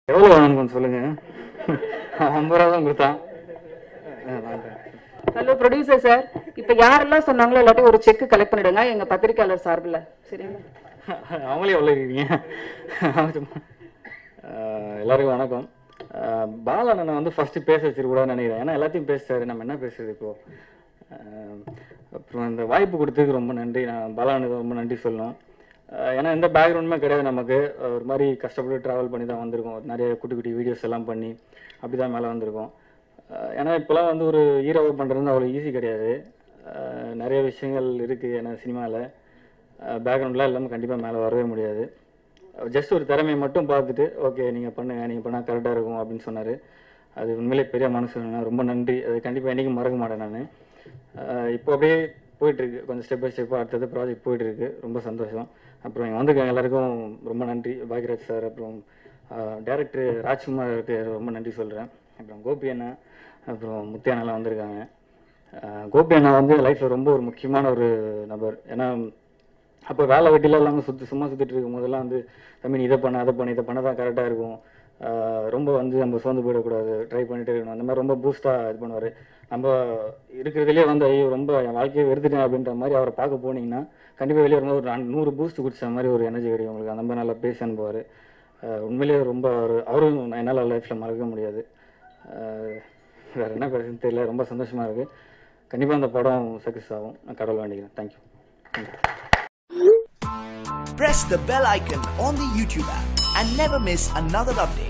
எவ்வளோ வேணும்னு கொஞ்சம் சொல்லுங்க ஐம்பது ரூபா தான் கொடுத்தான் ஆ, வாங்க. ஹலோ ப்ரொடியூசர் சார் இப்போ யாரெல்லாம் சொன்னாங்களோ எல்லாத்தையும் ஒரு செக் கலெக்ட் பண்ணிடுங்க எங்க பத்திரிக்கையாளர் சார்பில் சரிங்களா அவங்களே எவ்வளோ இருக்கீங்க சும்மா. ஆஹ் எல்லாருக்கும் வணக்கம் ஆஹ் பாலண்ணனை வந்து ஃபர்ஸ்ட் பேச வச்சிருக்கூடாதுன்னு நினைக்கிறேன் ஏன்னா எல்லாத்தையும் பேசுறாரு நம்ம என்ன பேசுறது இப்போ ஆஹ் அப்புறம் இந்த வாய்ப்பு கொடுத்ததுக்கு ரொம்ப நன்றி நான் பாலானுக்கு ரொம்ப நன்றி சொல்லணும் ஆஹ் ஏன்னா எந்த பேக்ரவுண்டுமே கிடையாது நமக்கு ஒரு மாதிரி கஷ்டப்பட்டு ட்ராவல் பண்ணி தான் வந்திருக்கோம் நிறைய குட்டி குட்டி வீடியோஸ் எல்லாம் பண்ணி அப்படி தான் மேலே வந்திருக்கோம் ஆஹ் ஏன்னா இப்போலாம் வந்து ஒரு ஹீரோவை பண்ணுறது அவ்வளோ ஈஸி கிடையாது ஆஹ் நிறைய விஷயங்கள் இருக்குது ஏன்னா சினிமாவில் பேக்ரவுண்ட்லாம் இல்லாமல் கண்டிப்பாக மேலே வரவே முடியாது ஜஸ்ட் ஒரு திறமையை மட்டும் பார்த்துட்டு ஓகே நீங்கள் பண்ணுங்க நீங்கள் பண்ணால் கரெக்டாக இருக்கும் அப்படின்னு சொன்னார் அது உண்மையிலே பெரிய மனசு ரொம்ப நன்றி அது கண்டிப்பாக என்றைக்கும் மறக்க மாட்டேன் நான் இப்போ அப்படியே போயிட்டுருக்கு கொஞ்சம் ஸ்டெப் பை ஸ்டெப்பாக அடுத்தது ப்ராஜெக்ட் போயிட்டுருக்கு ரொம்ப சந்தோஷம் அப்புறம் இங்கே வந்திருக்காங்க எல்லாருக்கும் ரொம்ப நன்றி பாக்யராஜ் சார் அப்புறம் டேரக்டர் ராஜ்குமாருக்கு ரொம்ப நன்றி சொல்கிறேன் அப்புறம் கோபி அண்ணா அப்புறம் முத்தி அண்ணாலாம் வந்திருக்காங்க அஹ் கோபி அண்ணா வந்து லைஃப்பில் ரொம்ப ஒரு முக்கியமான ஒரு நபர் ஏன்னா அப்போ வேலை வெட்டிலாம் இல்லாமல் சுற்றி சும்மா சுற்றிட்டு இருக்கும் போதெல்லாம் வந்து தம்பி நீ இதை பண்ண அதை பண்ண இதை பண்ண தான் கரெக்டாக இருக்கும் ஆஹ் ரொம்ப வந்து நம்ம சோர்ந்து போயிடக்கூடாது ட்ரை பண்ணிட்டே இருக்கணும் அந்த மாதிரி ரொம்ப பூஸ்ட்டாக இது பண்ணுவார் நம்ம இருக்கிறதுலே வந்து ஐயோ ரொம்ப என் வாழ்க்கையை வெறுத்துட்டேன் அப்படின்ற மாதிரி அவரை பார்க்க போனீங்கன்னா கண்டிப்பாக வெளியே வரும்போது ஒரு நா- நூறு பூஸ்ட் குடிச்ச மாதிரி ஒரு எனர்ஜி கிடைக்கும் உங்களுக்கு அந்த மாதிரி நல்லா பேசி அனுப்புவார் உண்மையிலேயே ரொம்ப அவர் அவரும் என்னால் லைஃப்பில் மறக்க முடியாது ஆஹ் வேறு என்ன பேசுன்னு தெரியல ரொம்ப சந்தோஷமாக இருக்குது கண்டிப்பாக அந்த படம் சக்ஸஸ் ஆகும் நான் கடவுள் வேண்டிக்கிறேன் thank you thank you Press the bell icon on the YouTube app and never miss another update.